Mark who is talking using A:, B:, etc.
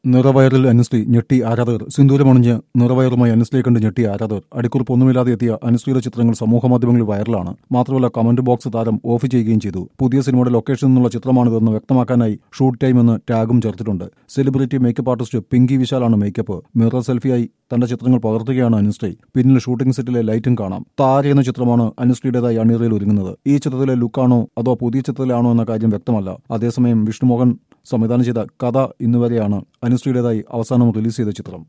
A: നിറവയറിൽ അനുശ്രീ ഞെട്ടി ആരാധകർ സിന്ദൂരമണിഞ്ഞ് നിറവയറുമായി അനുശ്രീയെ കണ്ട് ഞെട്ടി ആരാധകർ അടിക്കുറിപ്പൊന്നുമില്ലാതെ എത്തിയ അനുശ്രീയുടെ ചിത്രങ്ങൾ സമൂഹമാധ്യമങ്ങളിൽ വൈറലാണ് മാത്രമല്ല കമന്റ് ബോക്സ് താരം ഓഫ് ചെയ്യുകയും ചെയ്തു പുതിയ സിനിമയുടെ ലൊക്കേഷനിൽ നിന്നുള്ള ചിത്രമാണിതെന്ന് വ്യക്തമാക്കാനായി ഷൂട്ട് ടൈം എന്ന് ടാഗും ചേർത്തിട്ടുണ്ട് സെലിബ്രിറ്റി മേക്കപ്പ് ആർട്ടിസ്റ്റ് പിങ്കി വിശാലാണ് മേക്കപ്പ് മിറർ സെൽഫിയായി തന്റെ ചിത്രങ്ങൾ പകർത്തുകയാണ് അനുശ്രീ പിന്നിൽ ഷൂട്ടിംഗ് സെറ്റിലെ ലൈറ്റും കാണാം താര എന്ന ചിത്രമാണ് അനുശ്രീയുടേതായി അണിയറയിൽ ഒരുങ്ങുന്നത് ഈ ചിത്രത്തിലെ ലുക്കാണോ അതോ പുതിയ ചിത്രത്തിലാണോ എന്ന കാര്യം വ്യക്തമല്ല അതേസമയം വിഷ്ണുമോഹൻ സംവിധാനം ചെയ്ത കഥ ഇന്നുവരെയാണ് അനുശ്രീയുടേതായി അവസാനം റിലീസ് ചെയ്ത ചിത്രം